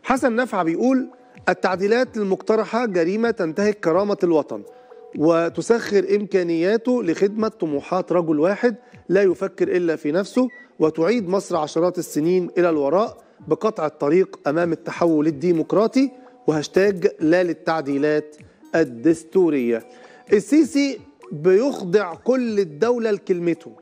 حسن نفع بيقول التعديلات المقترحة جريمة تنتهك كرامة الوطن وتسخر إمكانياته لخدمة طموحات رجل واحد لا يفكر إلا في نفسه وتعيد مصر عشرات السنين إلى الوراء بقطع الطريق أمام التحول الديمقراطي وهاشتاج لا للتعديلات الدستورية السيسي بيخضع كل الدولة لكلمته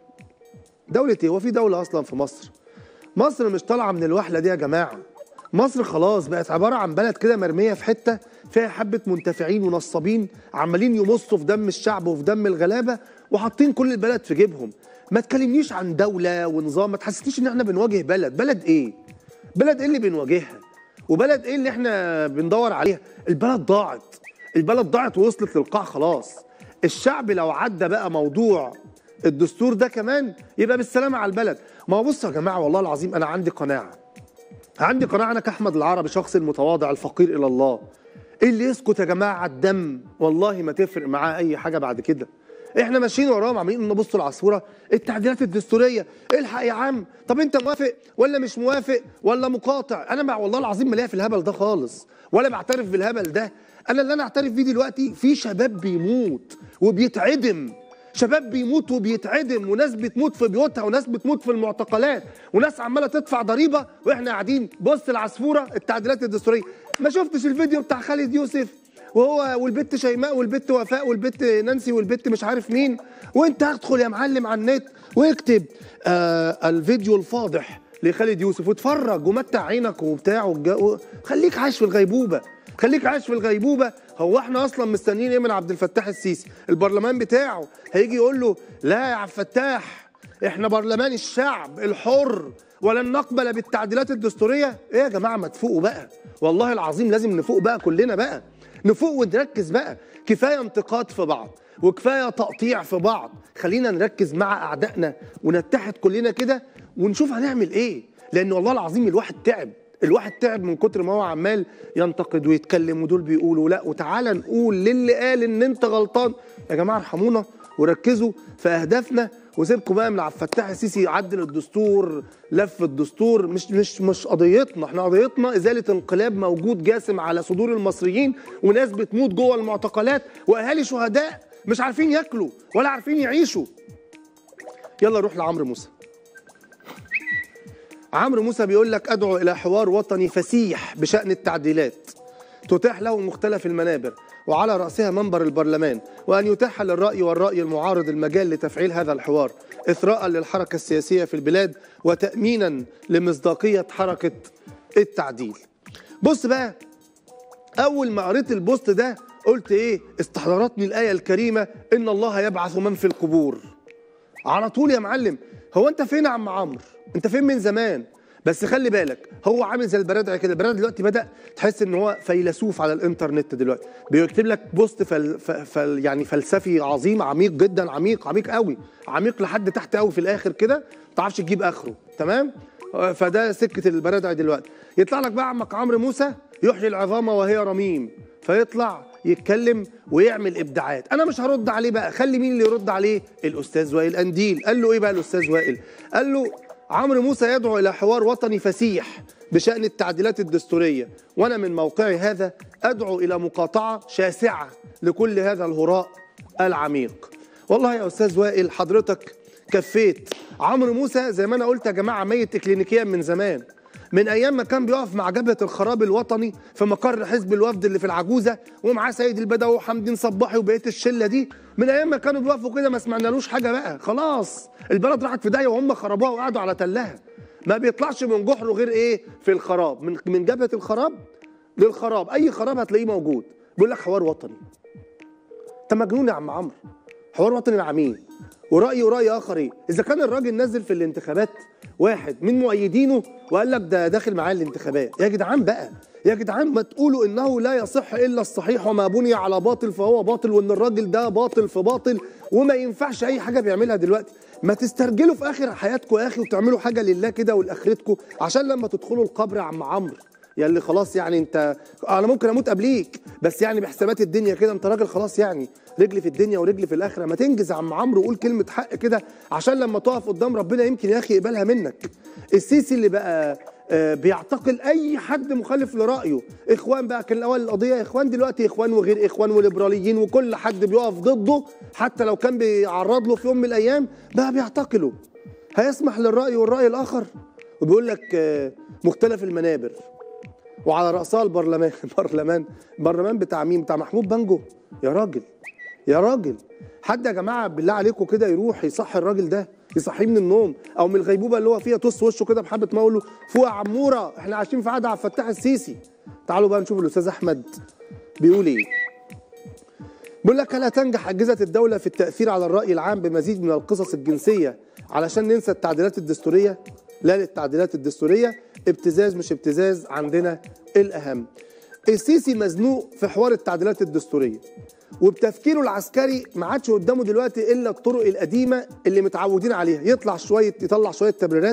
دولة ايه؟ هو في دولة أصلا في مصر؟ مصر مش طالعة من الوحلة دي يا جماعة مصر خلاص بقت عبارة عن بلد كده مرمية في حتة فيها حبة منتفعين ونصابين عمالين يمصوا في دم الشعب وفي دم الغلابة وحاطين كل البلد في جيبهم ما تكلمنيش عن دولة ونظام ما تحسسنيش ان احنا بنواجه بلد بلد ايه بلد ايه اللي بنواجهها وبلد ايه اللي احنا بندور عليها البلد ضاعت البلد ضاعت ووصلت للقاع خلاص الشعب لو عدى بقى موضوع الدستور ده كمان يبقى بالسلامة على البلد ما هو بصوا يا جماعة والله العظيم أنا عندي قناعة عندي قناعة أنا كأحمد العربي شخص المتواضع الفقير إلى الله إيه اللي يسكت يا جماعة على الدم والله ما تفرق معاه أي حاجة بعد كده احنا ماشيين وراهم عمالين نبص العصفوره التعديلات الدستوريه الحق يا عم طب انت موافق ولا مش موافق ولا مقاطع انا مع والله العظيم ماليها في الهبل ده خالص ولا بعترف بالهبل ده انا اللي انا اعترف بيه دلوقتي في شباب بيموت وبيتعدم شباب بيموت وبيتعدم وناس بتموت في بيوتها وناس بتموت في المعتقلات وناس عماله تدفع ضريبه واحنا قاعدين بص العصفوره التعديلات الدستوريه ما شفتش الفيديو بتاع خالد يوسف وهو والبت شيماء والبت وفاء والبت نانسي والبت مش عارف مين وانت ادخل يا معلم على النت واكتب آه الفيديو الفاضح لخالد يوسف واتفرج ومتع عينك وبتاع والجو خليك عايش في الغيبوبه خليك عايش في الغيبوبه هو احنا اصلا مستنيين ايه من عبد الفتاح السيسي البرلمان بتاعه هيجي يقول له لا يا عبد الفتاح احنا برلمان الشعب الحر ولن نقبل بالتعديلات الدستوريه ايه يا جماعه ما تفوقوا بقى والله العظيم لازم نفوق بقى كلنا بقى نفوق ونركز بقى كفايه انتقاد في بعض وكفايه تقطيع في بعض خلينا نركز مع اعدائنا ونتحد كلنا كده ونشوف هنعمل ايه لان والله العظيم الواحد تعب الواحد تعب من كتر ما هو عمال ينتقد ويتكلم ودول بيقولوا لا وتعالى نقول للي قال ان انت غلطان يا جماعه ارحمونا وركزوا في اهدافنا وسيبكم بقى من عبد الفتاح السيسي يعدل الدستور لف الدستور مش مش مش قضيتنا احنا قضيتنا ازاله انقلاب موجود جاسم على صدور المصريين وناس بتموت جوه المعتقلات واهالي شهداء مش عارفين ياكلوا ولا عارفين يعيشوا يلا نروح لعمرو موسى عمرو موسى بيقول لك ادعو الى حوار وطني فسيح بشان التعديلات تتاح له مختلف المنابر وعلى راسها منبر البرلمان وان يتاح للراي والراي المعارض المجال لتفعيل هذا الحوار اثراء للحركه السياسيه في البلاد وتامينا لمصداقيه حركه التعديل بص بقى اول ما قريت البوست ده قلت ايه استحضرتني الايه الكريمه ان الله يبعث من في القبور على طول يا معلم هو انت فين يا عم عمرو انت فين من زمان بس خلي بالك هو عامل زي البرادعي كده البرادعي دلوقتي بدا تحس ان هو فيلسوف على الانترنت دلوقتي بيكتب لك بوست فل فل يعني فلسفي عظيم عميق جدا عميق عميق قوي عميق لحد تحت قوي في الاخر كده ما تعرفش تجيب اخره تمام فده سكه البرادعي دلوقتي يطلع لك بقى عمك عمرو موسى يحيي العظام وهي رميم فيطلع يتكلم ويعمل ابداعات انا مش هرد عليه بقى خلي مين اللي يرد عليه الاستاذ وائل انديل قال له ايه بقى الاستاذ وائل قال له عمرو موسى يدعو الى حوار وطني فسيح بشان التعديلات الدستوريه وانا من موقعي هذا ادعو الى مقاطعه شاسعه لكل هذا الهراء العميق والله يا استاذ وائل حضرتك كفيت عمرو موسى زي ما انا قلت يا جماعه ميت اكلينيكيا من زمان من ايام ما كان بيقف مع جبهه الخراب الوطني في مقر حزب الوفد اللي في العجوزه ومعاه سيد البدوي وحمدين صباحي وبقيه الشله دي من ايام ما كانوا بيقفوا كده ما سمعنالوش حاجه بقى خلاص البلد راحت في داهيه وهم خربوها وقعدوا على تلها ما بيطلعش من جحره غير ايه في الخراب من من جبهه الخراب للخراب اي خراب هتلاقيه موجود بيقول لك حوار وطني انت مجنون يا عم عمرو حوار وطني مع مين ورأي ورأي آخر إيه؟ إذا كان الراجل نزل في الانتخابات واحد من مؤيدينه وقال لك ده داخل معاه الانتخابات يا جدعان بقى يا جدعان ما تقولوا انه لا يصح الا الصحيح وما بني على باطل فهو باطل وان الراجل ده باطل في باطل وما ينفعش اي حاجه بيعملها دلوقتي ما تسترجلوا في اخر حياتكم يا اخي وتعملوا حاجه لله كده ولاخرتكم عشان لما تدخلوا القبر يا عم عمرو يا اللي خلاص يعني انت انا ممكن اموت قبليك بس يعني بحسابات الدنيا كده انت راجل خلاص يعني رجل في الدنيا ورجل في الاخره ما تنجز يا عم عمرو وقول كلمه حق كده عشان لما تقف قدام ربنا يمكن يا اخي يقبلها منك السيسي اللي بقى آه، بيعتقل اي حد مخالف لرايه اخوان بقى كان الاول القضيه اخوان دلوقتي اخوان وغير اخوان وليبراليين وكل حد بيقف ضده حتى لو كان بيعرض له في يوم من الايام بقى بيعتقله هيسمح للراي والراي الاخر وبيقول لك آه، مختلف المنابر وعلى راسها البرلمان البرلمان البرلمان بتاع مين بتاع محمود بانجو يا راجل يا راجل حد يا جماعه بالله عليكم كده يروح يصحي الراجل ده يصحيه من النوم او من الغيبوبه اللي هو فيها تص وشه كده بحبه ما اقول له فوق يا عموره احنا عايشين في عهد عبد الفتاح السيسي تعالوا بقى نشوف الاستاذ احمد بيقول ايه بيقول لك هل تنجح اجهزه الدوله في التاثير على الراي العام بمزيد من القصص الجنسيه علشان ننسى التعديلات الدستوريه لا للتعديلات الدستوريه ابتزاز مش ابتزاز عندنا الاهم السيسي مزنوق في حوار التعديلات الدستوريه وبتفكيره العسكري ما عادش قدامه دلوقتي الا الطرق القديمه اللي متعودين عليها يطلع شويه يطلع شويه تبريرات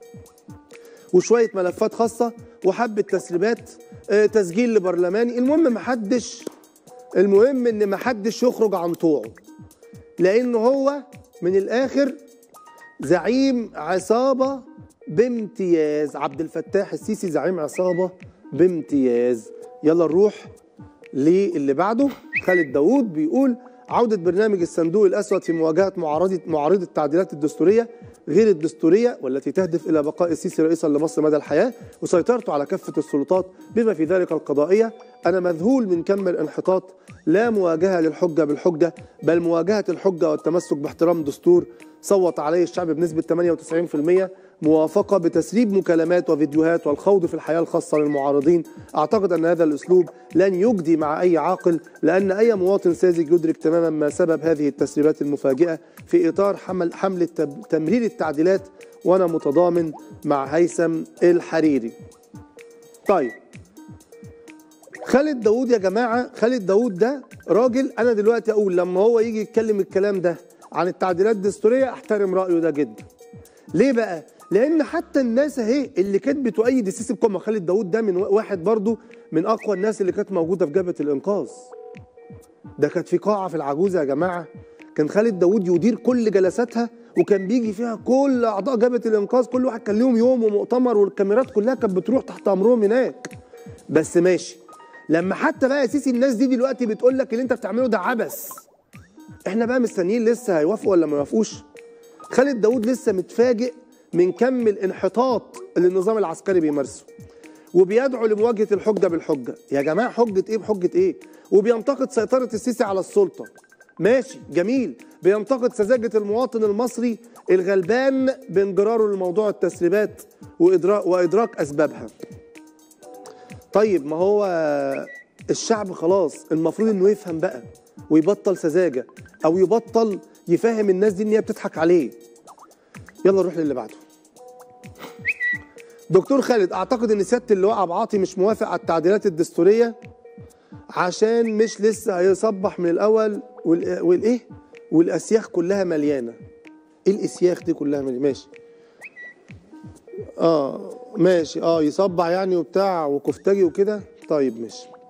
وشويه ملفات خاصه وحبه تسريبات آه، تسجيل لبرلماني المهم ما حدش المهم ان ما حدش يخرج عن طوعه لانه هو من الاخر زعيم عصابه بامتياز عبد الفتاح السيسي زعيم عصابه بامتياز يلا نروح للي بعده خالد داوود بيقول عودة برنامج الصندوق الأسود في مواجهة معارضة معارضة التعديلات الدستورية غير الدستورية والتي تهدف إلى بقاء السيسي رئيسا لمصر مدى الحياة وسيطرته على كافة السلطات بما في ذلك القضائية أنا مذهول من كم الانحطاط لا مواجهة للحجة بالحجة بل مواجهة الحجة والتمسك باحترام الدستور صوت عليه الشعب بنسبة 98% موافقة بتسريب مكالمات وفيديوهات والخوض في الحياة الخاصة للمعارضين أعتقد أن هذا الأسلوب لن يجدي مع أي عاقل لأن أي مواطن ساذج يدرك تماما ما سبب هذه التسريبات المفاجئة في إطار حمل حمل التب- تمرير التعديلات وأنا متضامن مع هيثم الحريري طيب خالد داوود يا جماعه خالد داوود ده راجل انا دلوقتي اقول لما هو يجي يتكلم الكلام ده عن التعديلات الدستوريه احترم رايه ده جدا ليه بقى لان حتى الناس اهي اللي كانت بتؤيد السيسي بقوه ما خالد داوود ده من واحد برضو من اقوى الناس اللي كانت موجوده في جبهه الانقاذ ده كانت في قاعه في العجوزه يا جماعه كان خالد داوود يدير كل جلساتها وكان بيجي فيها كل اعضاء جبهه الانقاذ كل واحد كان ليهم يوم ومؤتمر والكاميرات كلها كانت بتروح تحت امرهم هناك بس ماشي لما حتى بقى يا سيسي الناس دي دلوقتي بتقول لك اللي انت بتعمله ده عبث احنا بقى مستنيين لسه هيوافقوا ولا ما يوافقوش خالد داوود لسه متفاجئ من كم الانحطاط اللي النظام العسكري بيمارسه وبيدعو لمواجهه الحجه بالحجه يا جماعه حجه ايه بحجه ايه وبينتقد سيطره السيسي على السلطه ماشي جميل بينتقد سذاجه المواطن المصري الغلبان بانجراره لموضوع التسريبات وادراك وادراك اسبابها طيب ما هو الشعب خلاص المفروض انه يفهم بقى ويبطل سذاجه او يبطل يفهم الناس دي ان هي بتضحك عليه يلا نروح للي بعده دكتور خالد اعتقد ان سياده اللواء عبد العاطي مش موافق على التعديلات الدستوريه عشان مش لسه هيصبح من الاول وال- والايه والاسياخ كلها مليانه ايه الاسياخ دي كلها مليانه ماشي اه ماشي اه يصبع يعني وبتاع وكفتاجي وكده طيب ماشي